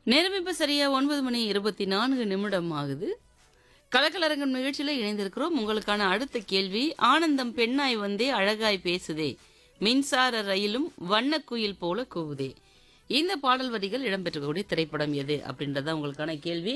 நேரம் இப்ப சரியா ஒன்பது மணி இருபத்தி நான்கு நிமிடம் ஆகுது கலக்கலரங்கம் நிகழ்ச்சியில இணைந்திருக்கிறோம் உங்களுக்கான அடுத்த கேள்வி ஆனந்தம் பெண்ணாய் வந்தே அழகாய் பேசுதே மின்சார ரயிலும் வண்ணக்குயில் போல கூவுதே இந்த பாடல் வரிகள் இடம்பெற்றக்கூடிய திரைப்படம் எது அப்படின்றத உங்களுக்கான கேள்வி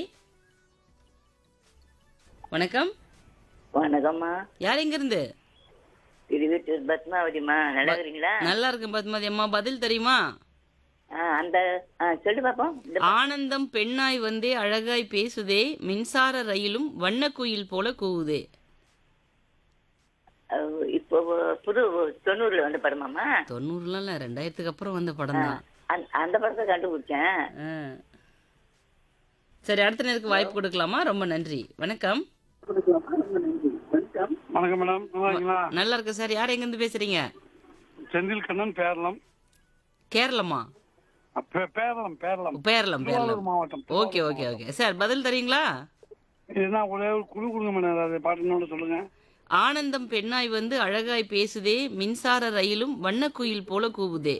வணக்கம் வணக்கம்மா யார் எங்க இருந்து திருவீட்டூர் பத்மாவதிம்மா நல்லா இருக்கிறீங்களா நல்லா இருக்கேன் பத்மாதி அம்மா பதில் தெரியுமா ஆ, அந்த ஆ, சொல்லு பாப்போம் இந்த ஆனந்தம் பெண்ணாய் வந்தே அழகாய் பேசுதே மின்சார ரயிலும் வண்ணக்குயில் போல கூவுதே அஹ், இப்போ புது தொண்ணூறுல வந்த படமாம்மா தொண்ணூறுலாம் இல்ல ரெண்டாயிரத்துக்கு அப்புறம் வந்த படம் தான் அந்த- அந்த படத்தை கண்டுபிடிச்சேன் சரி அடுத்த நேரத்துக்கு வாய்ப்பு கொடுக்கலாமா ரொம்ப நன்றி வணக்கம் வணக்கம் மேடம் நல்லா இருக்கீங்களா நல்லா இருக்கு சார் யார் எங்க இருந்து பேசுறீங்க செந்தில் கண்ணன் பேரளம் கேரளமா பே- பேரளம் பேரளம் பேரளம் பேரளம் திருவாரூர் மாவட்டம் ஓகே ஓகே ஓகே சார் பதில் தரீங்களா இதுனா ஒரே ஒரு குழு கொடுங்க மேடம் ஏதாவது பாட்டுன்னு சொல்லுங்க ஆனந்தம் பெண்ணாய் வந்து அழகாய் பேசுதே மின்சார ரயிலும் வண்ணக்குயில் போல கூவுதே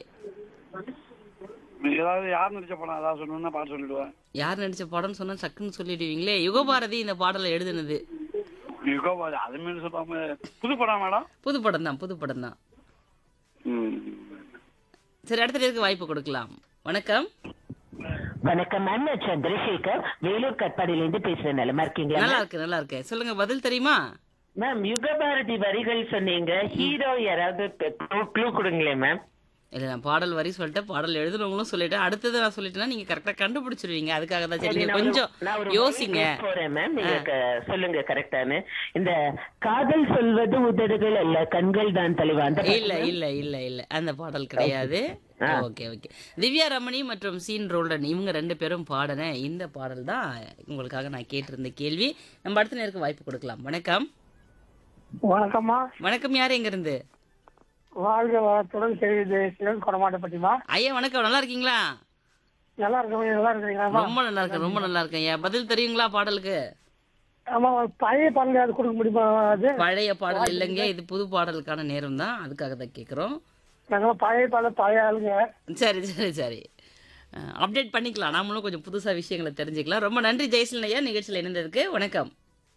ஏதாவது யார் நடிச்ச படம் ஏதாவது சொல்லணும்னா பாட்டு சொல்லிடுவேன் யார் நடிச்ச படம்னு சொன்னா சக்குன்னு சொல்லிடுவீங்களே யுகபாரதி இந்த பாடலை எழுதுனது யுகபாதி அது மாரி சொல்லாம புது படம் மேடம் புது படம் தான் புது படம் தான் ம். சரி அடுத்த நேரத்துக்கு வாய்ப்பு கொடுக்கலாம் வணக்கம் வணக்கம் மேம் நான் சந்திரசேகர் வேலூர் கட்பாடியிலிருந்து பேசுறேன் நலமா இருக்கீங்களா நல்லா இருக்கு நல்லா இருக்கு சொல்லுங்க பதில் தெரியுமா மேம் யுகபாரதி வரிகள் சொன்னீங்க ஹீரோ யாராவது க்ளூ கொடுங்களேன் மேம் இல்ல நான் பாடல் வரி சொல்லிட்டேன் பாடல் எழுதுனவங்களும் சொல்லிட்டேன் அடுத்தது நான் சொல்லிட்டேன்னா நீங்க கரெக்டா கண்டுபிடிச்சிருவீங்க அதுக்காக தான் சரி நீங்க கொஞ்சம் நான் ஒரு யோசிங்க வரி போறேன் மேம் நீங்க க- சொல்லுங்க கரெக்டானு இந்த காதல் சொல்வது உதடுகள் அல்ல கண்கள் தான் தலைவா அந்த இல்ல இல்ல இல்ல இல்ல அந்த பாடல் கிடையாது ஓகே ஓகே திவ்யா ரமணி மற்றும் சீன் ரோல்டன் இவங்க ரெண்டு பேரும் பாடின இந்த பாடல் தான் உங்களுக்காக நான் கேட்டிருந்த கேள்வி நம்ம அடுத்த நேருக்கு வாய்ப்பு கொடுக்கலாம் வணக்கம் வணக்கம்மா வணக்கம் யார் எங்க இருந்து வாழ்க வளத்துடன் செய்து சிவன் கொடமாட்டப்பட்டிமா ஐயா வணக்கம் நல்லா இருக்கீங்களா நல்லா இருக்கோம் நல்லா இருக்கிறீங்களா ரொம்ப நல்லா இருக்கேன் ரொம்ப நல்லா இருக்கேன் ஐயா பதில் தெரியுங்களா பாடலுக்கு ஆமா பழைய பாடல் அது கொடுக்க முடியுமா அது பழைய பாடல் இல்லைங்க இது புது பாடலுக்கான நேரம் தான் அதுக்காக தான் கேட்குறோம் நாங்க பழைய பாடல் பழைய ஆளுங்க சரி சரி சரி அப்டேட் பண்ணிக்கலாம் நாமளும் கொஞ்சம் புதுசாக விஷயங்களை தெரிஞ்சுக்கலாம் ரொம்ப நன்றி ஜெயசீலன் ஐயா நிகழ்ச்சியில் இணைந்ததுக்கு வணக்கம்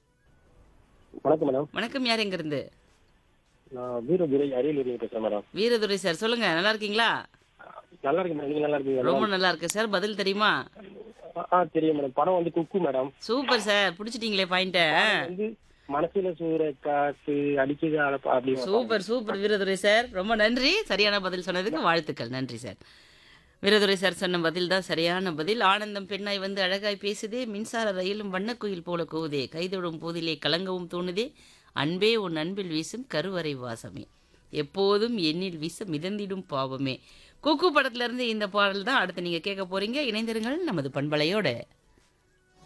வணக்கம் மேடம் வணக்கம் யார் எங்க இருந்து நான் வீரதுரை அரியலூர் பேசுறேன் மேடம் வீரதுரை சார் சொல்லுங்க நல்லா இருக்கீங்களா நல்லா இருக்கு மேடம் நீங்க நல்லா இருக்கீங்க ரொம்ப நல்லா இருக்கு சார் பதில் தெரியுமா ஆ தெரியும் மேடம் படம் வந்து குக்கு மேடம் சூப்பர் சார் பிடிச்சிட்டீங்களே பாயிண்ட்டை வந்து மனசுல சூற காத்து அடிக்குது அழப்பா அப்படி சூப்பர் சூப்பர் வீரதுரை சார் ரொம்ப நன்றி சரியான பதில் சொன்னதுக்கு வாழ்த்துக்கள் நன்றி சார் வீரதுரை சார் சொன்ன பதில் தான் சரியான பதில் ஆனந்தம் பெண்ணாய் வந்து அழகாய் பேசுதே மின்சார ரயிலும் வண்ணக்குயில் போல கூவுதே கைதொடும் போதிலே கலங்கவும் தோணுதே அன்பே உன் அன்பில் வீசும் கருவறை வாசமே எப்போதும் எண்ணில் வீச மிதந்திடும் பாவமே குக்கு படத்துல இருந்து இந்த பாடல் தான் அடுத்து நீங்க கேட்க போறீங்க இணைந்திருங்கள் நமது பண்பலையோட